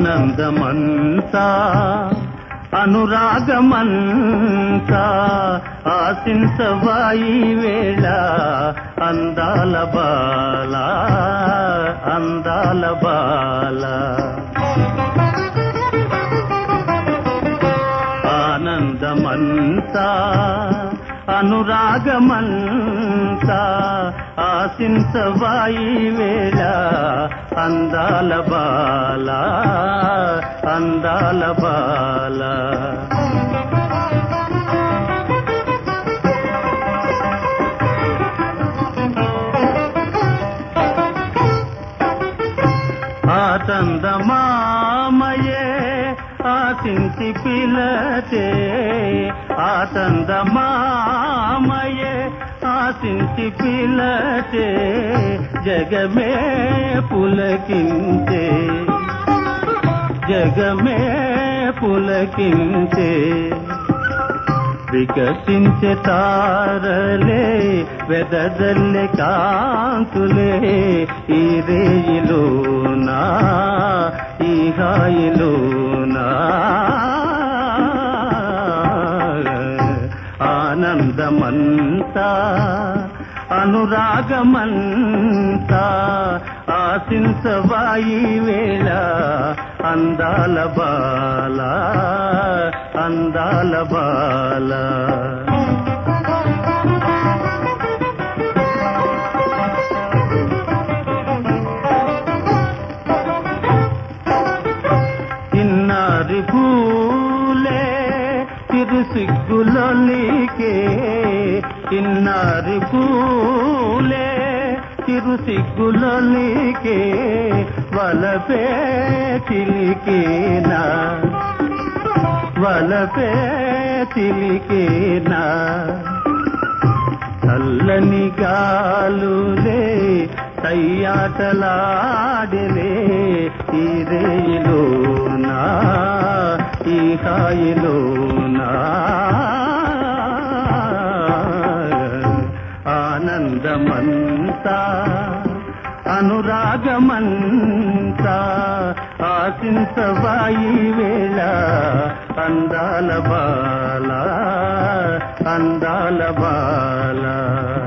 ఆనందమంతా అనురాగమంతా ఆశించవాయి వేళ అందాల బాల అందాల బాల ఆనందమంతా అనురాగమంతా ఆశించవాయి వేళ అందాల బాల అందాల బాల ఆతందమామయే ఆశించి పిలచే ఆతందమామయే ఆశించి పిలచే జగమే పులకించే జగమే పులకించే వికసించే తారలే వెదజల్లె కాంతులే ఈ రేయిలోనా ఈ హాయిలోనా ఆనందమంతా అనురాగమంతా ఆశించవాయి వేళ అందాల బాల అందాల బాల ఇన్నారి పూలే తిరు సిగ్గులొలికే ఇన్నారి పూలే తిరు సిగ్గులొలికే వలపే చిలికేనా వలపే చిలికేనా చల్లని గాలులే సయ్యాటలాడలే ఈ రేయిలోనా ఈ హాయిలోనా ఆనందమంతా అనురాగమంతా ఆశించవాయి వేళ అందాల బాల అందాల బాల